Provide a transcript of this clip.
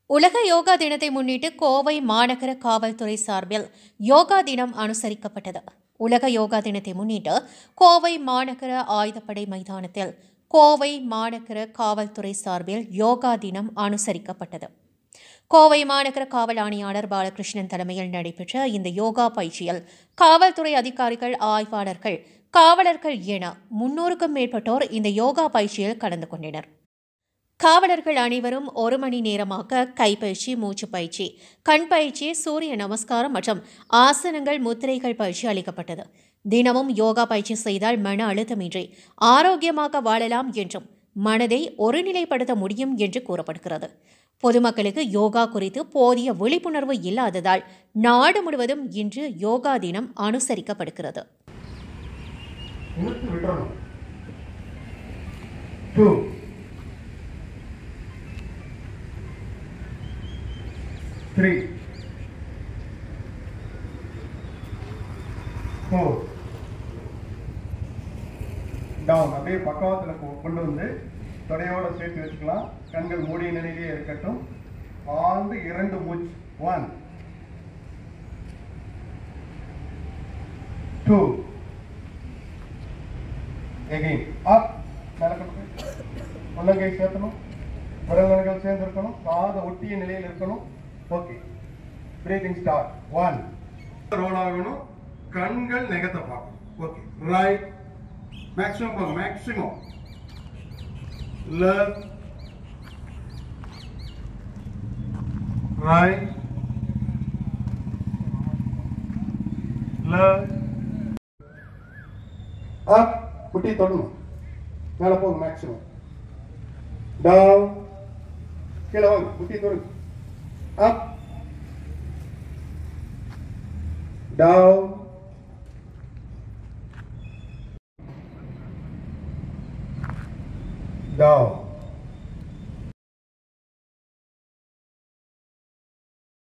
உலக யோகா தினத்தை முன்னிட்டு கோவை மாநகர காவல்துறை சார்பில் யோகா தினம் அனுசரிக்கப்பட்டது உலக யோகா தினத்தை முன்னிட்டு கோவை மாநகர ஆயுதப்படை மைதானத்தில் கோவை மாநகர காவல்துறை சார்பில் யோகா தினம் அனுசரிக்கப்பட்டது கோவை மாநகர காவல் ஆணையாளர் பாலகிருஷ்ணன் தலைமையில் நடைபெற்ற இந்த யோகா பயிற்சியில் காவல்துறை அதிகாரிகள் ஆய்வாளர்கள் காவலர்கள் என முன்னூறுக்கும் மேற்பட்டோர் இந்த யோகா பயிற்சியில் கலந்து கொண்டனர் காவலர்கள் அனைவரும் ஒரு மணி நேரமாக கைப்பயிற்சி மூச்சு பயிற்சி கண் பயிற்சி சூரிய நமஸ்காரம் மற்றும் ஆசனங்கள் முத்திரைகள் பயிற்சி அளிக்கப்பட்டது தினமும் யோகா பயிற்சி செய்தால் மன அழுத்தமின்றி ஆரோக்கியமாக வாழலாம் என்றும் மனதை ஒருநிலைப்படுத்த முடியும் என்று கூறப்படுகிறது பொதுமக்களுக்கு யோகா குறித்து போதிய விழிப்புணர்வு இல்லாததால் நாடு முழுவதும் இன்று யோகா தினம் அனுசரிக்கப்படுகிறது இழுத்து விட்டுறணும் டூ த்ரீ ஃபோர் டவுன் அப்படியே பக்கவாத்தில் கொ- கொண்டு வந்து தொடையோட சேர்த்து வச்சுக்கலாம் கண்கள் மூடிய நிலையிலே இருக்கட்டும் ஆழ்ந்து இரண்டு மூச்சு ஒன் டூ எகைன் அப் நடக்கணும் உள்ளங்கை சேர்த்தணும் விரல்கள் சேர்ந்து இருக்கணும் பாத ஒட்டிய நிலையில் இருக்கணும் okay breathing start one roll ஆகணும் கண்கள் நெகத்தை பார்க்கணும் ஓகே ரைட் மேக்ஸிமம் போங்க maximum left right left up குட்டி தொடணும் மேலே போகும் மேக்ஸிமம் டவுன் கீழே வாங்க குட்டி தொடுங்க அப் டவுன் டவுன்